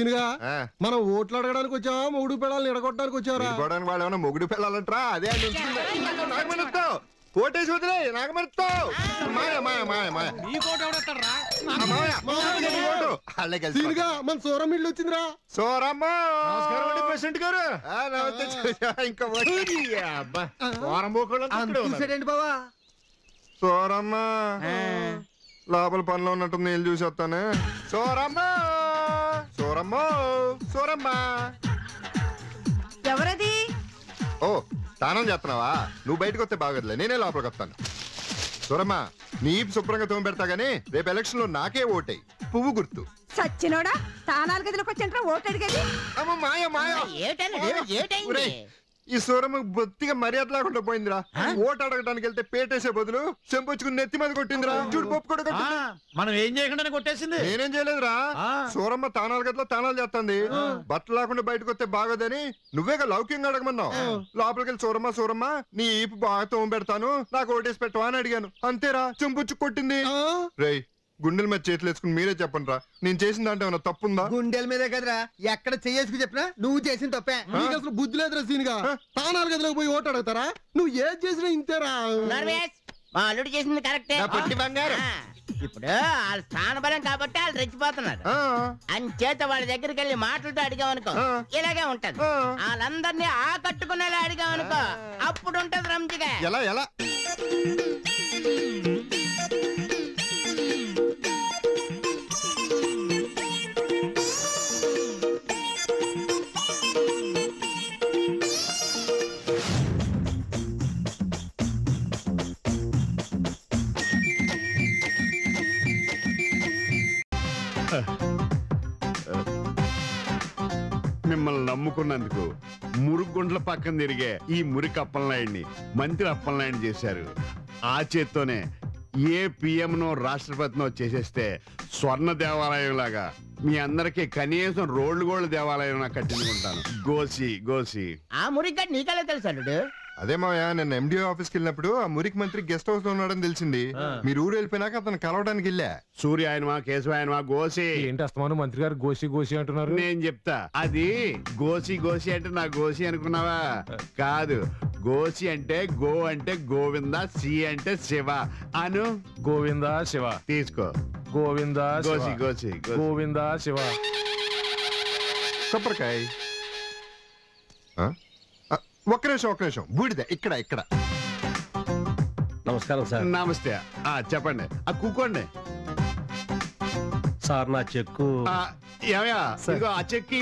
సీనుగా ఆ. మనం ఓట్లు అడగడానికి వచ్చావా మూడు పిల్లల్ని ఎడగొట్టడానికి వచ్చావరా విడిపోవడానికి వాళ్ళు ఏమన్నా మొగుడు పిల్లలంటరా అదే అని ఉంటుంది. నాగమణిస్తావు ఓటేసి వదిలే నాగమణిస్తావు మాయ మాయ మాయ మాయ ఆ, మాయ మాయ, నీ ఓటు. వాళ్ళే కలిసి సీనుగా మన సూరం ఇల్లు వచ్చిందిరా సోరమ్మ నమస్కారం అండి ప్రెసిడెంట్ గారు ఆ, నమస్తే చూసావా? ఇంకా ఓటు. అబ్బా వారం పోకుండా చూసాడండి బావా సోరమ్మ లోపల పనిలో ఉన్నట్టుంది నీళ్ళు చూసి వస్తాను సోరమ్మ సోరమ్మ సోరమ్మ ఎవరది ఓ స్నానం చేస్తున్నావా నువ్వు బయటకు వస్తే బాగోదులే నేనే లోపలికి వస్తాను సూరమ్మ నీ ఈపు శుభ్రంగా తోమి పెడతా గానీ రేపు ఎలక్షన్ లో నాకే ఓటేయి పువ్వు గుర్తు సచ్చినోడా తానాలు గదిలోకి వచ్చంటారా ఓటు అడిగేది అమ్మ మాయ మాయ ఒరేయ్, ఈ సూరమ్మ బొత్తిగా మర్యాద లేకుండా పోయిందిరా ఓటు అడగడానికి వెళ్తే పేటేసే బదులు చెంపొచ్చుకుని నెత్తి మీద కొట్టిందిరా చూడు పప్పు కూడా కొట్టింది. మనం ఏం చేయకుండా కొట్టేసింది నేనేం చేయలేదురా ఆ. సూరమ్మ తానాల గదిలో తానాలు చేస్తుంది బట్టలు లేకుండా బయటకు వస్తే బాగోదని నువ్వేగా లౌక్యంగా అడగమన్నావు లోపలికి వెళ్ళి సూరమ్మ సూరమ్మ నీ ఈపు బాగా తోమ పెడతాను నాకు ఓటేసి పెట్టవా అని అడిగాను అంతేరా చెంపుచ్చు కొట్టింది ఆ? రేయ్ గుండెల మీద చేతులు వేసుకుని మీరే చెప్పండి రా నేను చేసిన దాంట్లో ఏమన్నా తప్పుందా గుండెల మీదే కదరా ఎక్కడ చెయ్యేసుకు చెప్పినా నువ్వు చేసిన తప్పే నీకు అసలు బుద్ధి లేదురా సీనుగా తానాలు గదిలోకి పోయి ఓటు అడుగుతారా నువ్వు ఏది చేసినా ఇంతేరా నర్వేష్ మా అల్లుడు చేసింది కరెక్టే నా పొట్టి బంగారం. ఆ, ఇప్పుడు వాళ్ళ స్థానబలం కాబట్టి వాళ్ళు రెచ్చిపోతున్నారు ఆ, అంచేత వాళ్ళ దగ్గరికి వెళ్ళి మాటలతో అడిగామనుకో ఆ. ఇలాగే ఉంటది ఆ. వాళ్ళందరినీ ఆకట్టుకునేలా అడిగామనుకో అప్పుడు ఉంటది రంజిగా ఎలా ఎలా మిమ్మల్ని నమ్ముకున్నందుకు మురుగుండ్ల పక్కన తిరిగే ఈ మురికి అప్పలనాయుడిని మంత్రి అప్పలనాయుడు చేశారు ఆ చేత్తోనే ఏ పిఎంనో రాష్ట్రపతినో చేసేస్తే స్వర్ణ దేవాలయం లాగా మీ అందరికి కనీసం రోడ్లు గోళ్ళ దేవాలయం నాకు కట్టించుకుంటాను గోసి గోసి ఆ మురిగ్గా నీకెలా తెలుసు అల్లుడు అదే మాయా నేను ఎండిఓ ఆఫీస్కి వెళ్ళినప్పుడు ఆ మురికి మంత్రి గెస్ట్ హౌస్ లో ఉన్నాడని తెలిసింది మీరు ఊరు వెళ్ళిపోయినాక అతను కలవడానికి వెళ్ళా సూర్య ఆయనమా కేశవ ఆయనమా గోసి ఏంటి అస్తమాను మంత్రి గారు గోసి గోసి అంటున్నారు నేను చెప్తా అది గోసి గోసి అంటే నా గోసి అనుకున్నావా కాదు గోసి అంటే గో అంటే గోవింద సి అంటే శివ అను గోవింద శివ తీసుకో గోవింద గోసి గోసి గోసి. గోవింద శివ కొబ్బరికాయ ఆ? ఆ, ఒక్క నిమిషం ఒక్క నిమిషం బూడిద ఇక్కడ ఇక్కడ నమస్కారం సార్ నమస్తే ఆ చెప్పండి ఆ కూకోండి సార్ నా చెక్కు ఆ, ఏమయ్యా ఇదిగో ఆ చెక్కి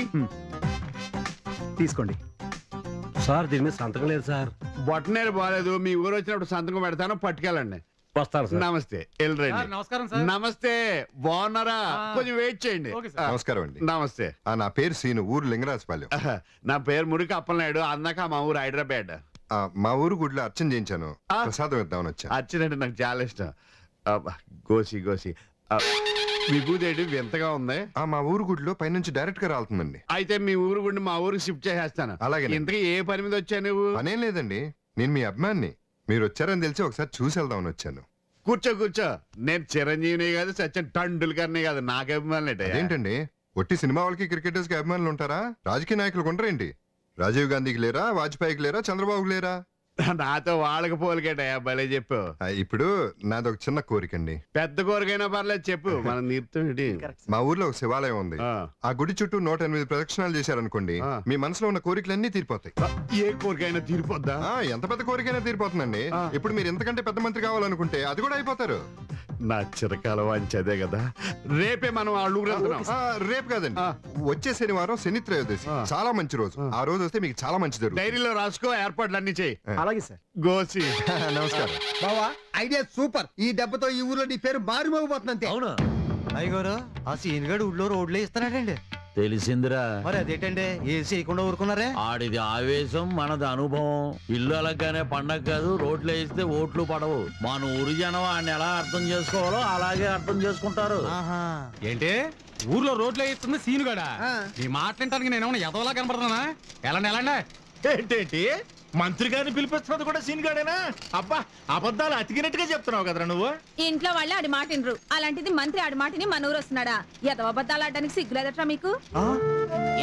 తీసుకోండి సార్ దీని మీద సంతకం లేదు సార్ బొట్టనేరు బాగాలేదు మీ ఊరు వచ్చినప్పుడు సంతకం పెడతాను పట్టుకెళ్ళండి వస్తాను సార్ నమస్తే వెళ్ళరండి నమస్కారం నమస్తే బాగున్నారా కొంచెం వెయిట్ చేయండి ఆ, నమస్కారం అండి నమస్తే ఆ, నా పేరు సీను ఊరు లింగరాజపాలెం ఆహా, నా పేరు మురికి అప్పలనాయుడు అన్నాక మా ఊరు హైదరాబాద్ ఆ, మా ఊరు గుడిలో అర్చన చేయించాను ఆ. ప్రసాదం ఇద్దామని వచ్చా అచ్చినంటే నాకు చాలా ఇష్టం అబ్బా, గోసి గోసి ఆ, విభూదేటి వింతగా ఉంది ఆ, మా ఊరు గుడిలో పైనుంచి డైరెక్ట్ గా రాలుతుందండి అయితే మీ ఊరు గుండి మా ఊరికి షిఫ్ట్ చేసేస్తాను అలాగేనండి. ఇంతకీ ఏ పని మీద వచ్చా నువ్వు పనేం లేదండి నేను మీ అభిమాన్ని మీరు వచ్చారని తెలిసి ఒకసారి చూసి వెళ్దామని వచ్చాను కూర్చో కూర్చో నేను చిరంజీవిని కాదు సచిన్ టండూల్కర్ని కాదు నాకు అభిమానులు అదేంటండి ఒట్టి సినిమా వాళ్ళకి క్రికెటర్స్ కి అభిమానులు ఉంటారా రాజకీయ నాయకులు ఉండరేంటి రాజీవ్ గాంధీకి లేరా వాజ్పేయికి లేరా చంద్రబాబుకి లేరా నాతో వాళ్ళకి పోలికేటయ్యా భలే చెప్పు ఆ, ఇప్పుడు నాది ఒక చిన్న కోరికండి పెద్ద కోరికైనా పర్లేదు చెప్పు మనం నీరుతుంది మా ఊర్లో ఒక శివాలయం ఉంది ఆ. ఆ గుడి చుట్టూ నూట ఎనిమిది ప్రదక్షిణాలు చేశారనుకోండి ఆ. మీ మనసులో ఉన్న కోరికలన్నీ తీరిపోతాయి ఏ కోరికైనా తీరిపోద్దా ఆ, ఎంత పెద్ద కోరికైనా తీరిపోతుందండి ఆ. ఇప్పుడు మీరు ఎంతకంటే పెద్ద మంత్రి కావాలనుకుంటే అది కూడా అయిపోతారు నా చిరకాల వంచదే కదా రేపే మనం ఆ ఊరు వెళ్తున్నాం ఆ, రేపు కాదండి ఆ. వచ్చే శనివారం శని త్రయోదశి ఆ. చాలా మంచి రోజు ఆ రోజు వస్తే మీకు చాలా మంచి జరుగుతుంది డైరీలో రాసుకో ఏర్పాట్లు అన్ని చేయి అలాగే సార్ గోసి నమస్కారం బావా ఐడియా సూపర్ ఈ దెబ్బతో ఈ ఊర్లో నీ పేరు మారుమోగిపోతుంది అంతే అవునా అయ్యగారు ఆ సీన్ గడు ఊళ్ళో రోడ్లే ఇస్తున్నాడండి తెలిసిందిరా మరి అదేంటండి ఏం చేయకుండా ఊరుకున్నారే ఆడిది ఆవేశం మనది అనుభవం ఇల్లు అలగ్గానే పండగ కాదు రోడ్లు వేస్తే ఓట్లు పడవు మన ఊరి జనం ఆయన ఎలా అర్థం చేసుకోవాలో అలాగే అర్థం చేసుకుంటారు ఆహా ఏంటి ఊర్లో రోడ్లు వేస్తుంది సీనుగాడా ఆ. నీ మాట్లాడటానికి నేను ఏమన్నా ఎదవలా కనపడుతున్నా ఎలాండి ఎలాండి ఏంటేంటి మంత్రి గారిని పిలిపిస్తున్నది కూడా సీన్ గాడేనా అబ్బా అబద్ధాలు అతికినట్టుగా చెప్తున్నావు కదరా నువ్వు ఇంట్లో వాళ్ళే ఆడి మాట వినరు అలాంటిది మంత్రి ఆడి మాటని మన ఊరు వస్తున్నాడా ఎదవ అబద్ధాలు ఆడడానికి సిగ్గులేదట్రా మీకు ఆ,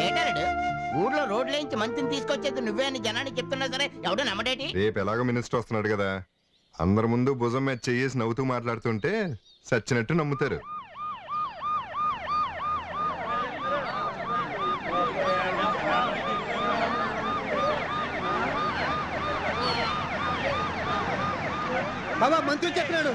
ఏటాడు ఊర్లో రోడ్లేంచి మంచిని తీసుకొచ్చేది నువ్వే అని జనానికి చెప్తున్నా సరే ఎవడో నమ్మడేటి రేపు ఎలాగో మినిస్టర్ వస్తున్నాడు కదా అందరి ముందు భుజం మీద చెయ్యేసి నవ్వుతూ మాట్లాడుతుంటే సచ్చినట్టు నమ్ముతారు బాబా మంత్రి చెప్తున్నాడు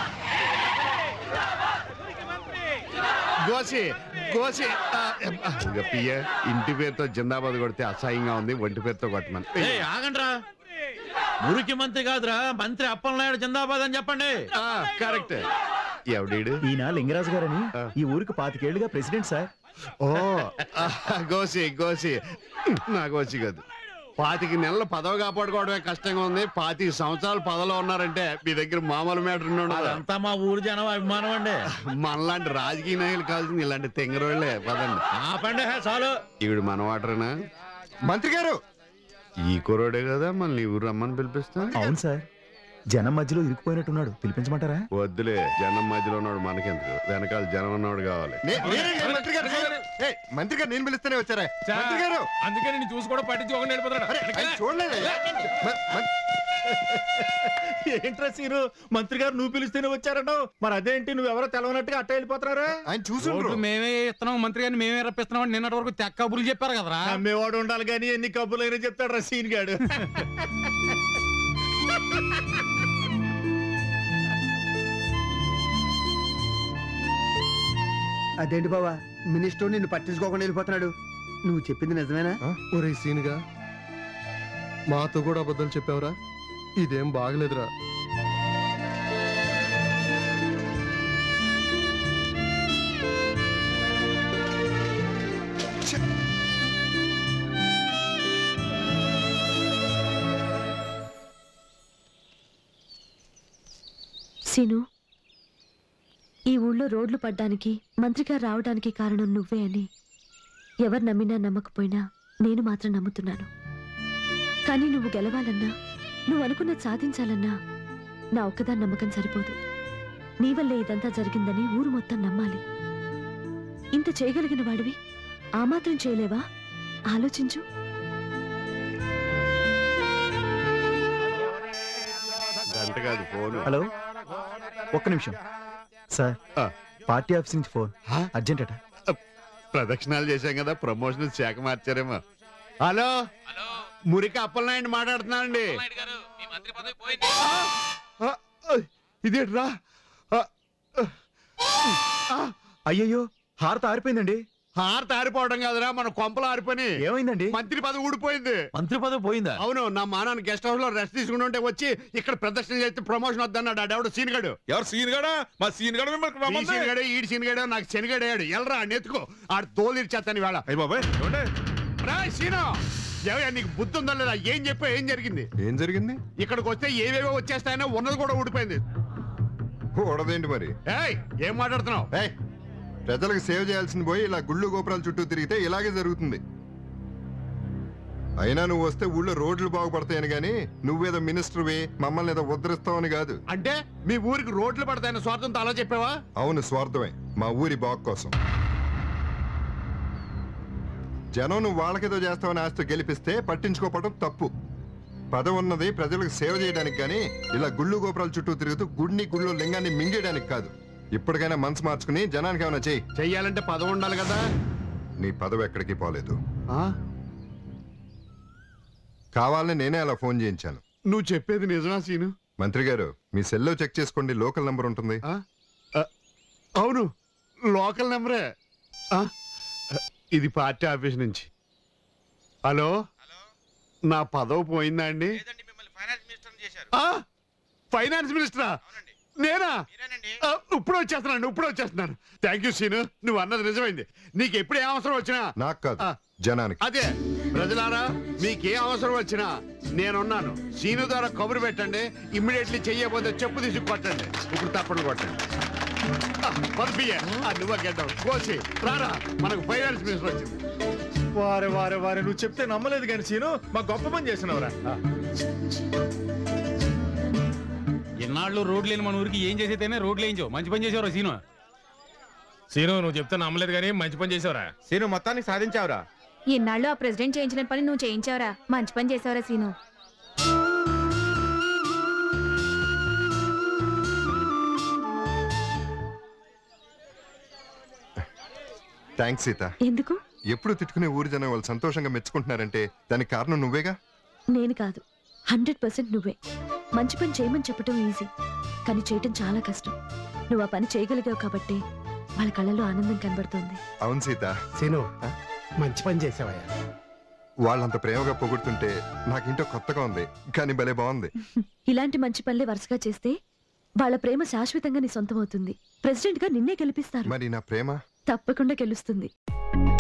గోసి గోసి ఆ, ఆ, ఇక పియ్య ఇంటి పేరుతో జిందాబాద్ కొడితే అసహ్యంగా ఉంది ఒంటి పేరుతో కొట్టమని ఏయ్, ఆగండ్రా మురికి మంత్రి కాదురా మంత్రి అప్పలనాయుడు జిందాబాద్ అని చెప్పండి ఆ, కరెక్ట్ ఎవడీడు ఈయన లింగరాజు గారని ఆ. ఈ ఊరికి పాతికేళ్లుగా ప్రెసిడెంట్ సార్ ఓ ఆ, గోసి గోసి నా గోసి కాదు పాతికి నెలలు పదవి కాపాడుకోవడమే కష్టంగా ఉంది పాతిక సంవత్సరాలు పదవిలో ఉన్నారంటే మీ దగ్గర మామూలు మేటర్ ఉండదు అదంతా మా ఊరు జనం అభిమానం అండి మనలాంటి రాజకీయ నాయకులు కావాల్సింది ఇలాంటి తెంగరోళ్ళే పదండి ఆపండి హే, చాలు ఈవిడ మన వాటరేనా మంత్రి గారు ఈ కురోడే కదా మళ్ళీ ఊరు రమ్మని పిలిపిస్తా అవును సార్ జనం మధ్యలో ఇరుక్కుపోయినట్టున్నాడు పిలిపించమంటారా వద్దులే జనం మధ్యలో ఉన్నాడు మనకెందుకు వెనకాల జనం ఉన్నవాడు కావాలి నే- నేనే మంత్రి గారు ఏయ్, మంత్రి గారు నేను పిలుస్తూనే వచ్చారా మంత్రి గారు అందుకే నేను చూసి కూడా పట్టించుకోకుండా వెళ్ళిపోతాడు అరే, ఆయన చూడలేదు మ- మ- ఏంట్రా సీను మంత్రి గారు నువ్వు పిలిస్తేనే వచ్చారన్నావు మరి అదేంటి నువ్వెవరో తెలవనట్టుగా అట్ట వెళ్ళిపోతున్నారా ఆయన చూసుండ్రు రోడ్లు మేమే ఇస్తున్నాం మంత్రి గారిని మేమే రప్పిస్తున్నాం అని నిన్నటి వరకు తెక్క కబుర్లు చెప్పారు కదరా అమ్మేవాడు ఉండాలి కానీ ఎన్ని కబ్బులైనా చెప్తాడు రా సీన్ గాడు అదేంటి బావా మినిస్టర్ నిన్ను పట్టించుకోకుండా వెళ్ళిపోతున్నాడు నువ్వు చెప్పింది నిజమేనా ఆ? ఒరే సీనుగా మాతో కూడా అబద్ధాలు చెప్పావురా ఇదేం బాగలేదురా సీను ఈ ఊళ్ళో రోడ్లు పడ్డానికి మంత్రిగా రావడానికి కారణం నువ్వే అని ఎవరు నమ్మినా నమ్మకపోయినా నేను మాత్రం నమ్ముతున్నాను కానీ నువ్వు గెలవాలన్నా నువ్వు అనుకున్నది సాధించాలన్నా నా ఒక్కదాని నమ్మకం సరిపోదు నీ వల్లే ఇదంతా జరిగిందని ఊరు మొత్తం నమ్మాలి ఇంత చేయగలిగిన వాడివి ఆ మాత్రం చేయలేవా ఆలోచించు గంట కాదు ఫోను హలో ఒక్క నిమిషం సార్ ఆ. పార్టీ ఆఫీస్ నుంచి ఫోన్ హా? అర్జెంట్ అట ప్రదక్షిణాలు చేశాం కదా ప్రమోషన్ శాఖ మార్చారేమో హలో మురికి అప్పలనాయుడు మాట్లాడుతున్నానండి ఆ, ఆ, ఇదేట్రా ఆ, ఆ, అయ్యయ్యో హారత ఆరిపోయిందండి హారత ఆరిపోవడం కాదురా మన కొంపలు ఆరిపోయి ఏమైందండి మంత్రి పదవి ఊడిపోయింది మంత్రి పదవి పోయిందా అవును నా మానాన్ని గెస్ట్ హౌస్ లో రెస్ట్ తీసుకుంటుంటే వచ్చి ఇక్కడ ప్రదర్శన చేస్తే ప్రమోషన్ వద్దన్నాడు ఆడెవడు సీనిగాడు ఎవరు సీన్ గడా మా సీన్ గడ ఈ సీనిగాడే ఈడి సీనిగాడే నాకు శనిగాడాడు ఎల్రా నెత్తుకో ఆడు తోలిర్చేస్తాను ఇవాళ అయ్యి బాబాయ్ ఏమండే రా సీను ఏవయ్యా నీకు బుద్ధి ఉందా లేదా ఏం చెప్పా ఏం జరిగింది ఏం జరిగింది ఇక్కడికి వస్తే ఏవేవో వచ్చేస్తాయనో ఉన్నది కూడా ఊడిపోయింది కూడదేంటి మరి ఏయ్ ఏం మాట్లాడుతున్నావు ఏయ్ ప్రజలకు సేవ చేయాల్సింది పోయి ఇలా గుళ్ళు గోపురాల చుట్టూ తిరిగితే ఇలాగే జరుగుతుంది అయినా నువ్వు వస్తే ఊళ్ళో రోడ్లు బాగుపడతాయని గాని నువ్వేదో మినిస్టర్వి మమ్మల్ని ఏదో ఉద్ధరిస్తావని కాదు అంటే మీ ఊరికి రోడ్లు పడతాయన్న స్వార్థంతో అలా చెప్పావా అవును స్వార్థమే మా ఊరి బాగు కోసం జనం నువ్వు వాళ్ళకేదో చేస్తావని ఆస్తి గెలిపిస్తే పట్టించుకోపడం తప్పు పదవి ఉన్నది ప్రజలకు సేవ చేయడానికి కానీ ఇలా గుళ్ళు గోపురాల చుట్టూ తిరుగుతూ గుడిని గుళ్ళు లింగాన్ని మింగేయడానికి కాదు ఇప్పటికైనా మనసు మార్చుకుని జనానికి ఏమైనా చెయ్యి చెయ్యాలంటే పదవి ఉండాలి కదా నీ పదవి ఎక్కడికి పోలేదు ఆ? కావాలని నేనే అలా ఫోన్ చేయించాను నువ్వు చెప్పేది నిజమా సీను మంత్రి గారు మీ సెల్లో చెక్ చేసుకోండి లోకల్ నంబర్ ఉంటుంది ఆ? ఆ, అవును లోకల్ నెంబరే ఆ? ఇది పార్టీ ఆఫీస్ నుంచి హలో నా పదవి పోయిందా అండి ఆ? ఫైనాన్స్ మినిస్టరా నేనా ఆ, ఇప్పుడు వచ్చేస్తున్నాను ఇప్పుడు వచ్చేస్తున్నాను థ్యాంక్ యూ సీను నువ్వు అన్నది నిజమైంది నీకు ఎప్పుడు ఏ అవసరం వచ్చినా నాకు కాదు ఆ. జనానికి అదే ప్రజలారా మీకే అవసరం వచ్చినా నేనున్నాను సీను ద్వారా కబురు పెట్టండి ఇమ్మీడియట్లీ చెయ్యబోతే చెప్పు తీసి కొట్టండి ఇప్పుడు తప్పని కొట్టండి ఆ, పంపియ్య. ఆ, నువ్వు గెడ్డం కోసి రారా మనకు ఫైనాన్స్ మినిస్టర్ వచ్చింది వారే వారే వారే నువ్వు చెప్తే నమ్మలేదు కానీ సీను మా గొప్ప పని చేసినవరా ఇన్నాళ్ళు రోడ్లు లేని మన ఊరికి ఏం చేసేతేనే రోడ్లు వేయించావు మంచి పని చేసేవరా సీను సీను నువ్వు చెప్తే నమ్మలేదు కానీ మంచి పని చేసావురా సీను మొత్తానికి సాధించావురా ఇన్నాళ్ళు ఆ ప్రెసిడెంట్ చేయించిన పని నువ్వు చేయించావురా మంచి పని చేసావురా సీను థ్యాంక్స్ సీత ఎందుకు ఎప్పుడు తిట్టుకునే ఊరి జనం వాళ్ళు సంతోషంగా మెచ్చుకుంటున్నారంటే దానికి కారణం నువ్వేగా నేను కాదు హండ్రెడ్ పర్సెంట్ నువ్వే మంచి పని చేయమని చెప్పటం ఈజీ కానీ చేయటం చాలా కష్టం నువ్వు ఆ పని చేయగలిగావు కాబట్టి వాళ్ళ కళ్ళలో ఆనందం కనబడుతోంది అవును సీత సీను మంచి పని చేసావయ్యా వాళ్ళంత ప్రేమగా పొగుడుతుంటే నాకింటో కొత్తగా ఉంది కానీ భలే బాగుంది ఇలాంటి మంచి పనులే వరుసగా చేస్తే వాళ్ళ ప్రేమ శాశ్వతంగా నీ సొంతమవుతుంది ప్రెసిడెంట్ గా నిన్నే గెలిపిస్తారు మరి నా ప్రేమ తప్పకుండా గెలుస్తుంది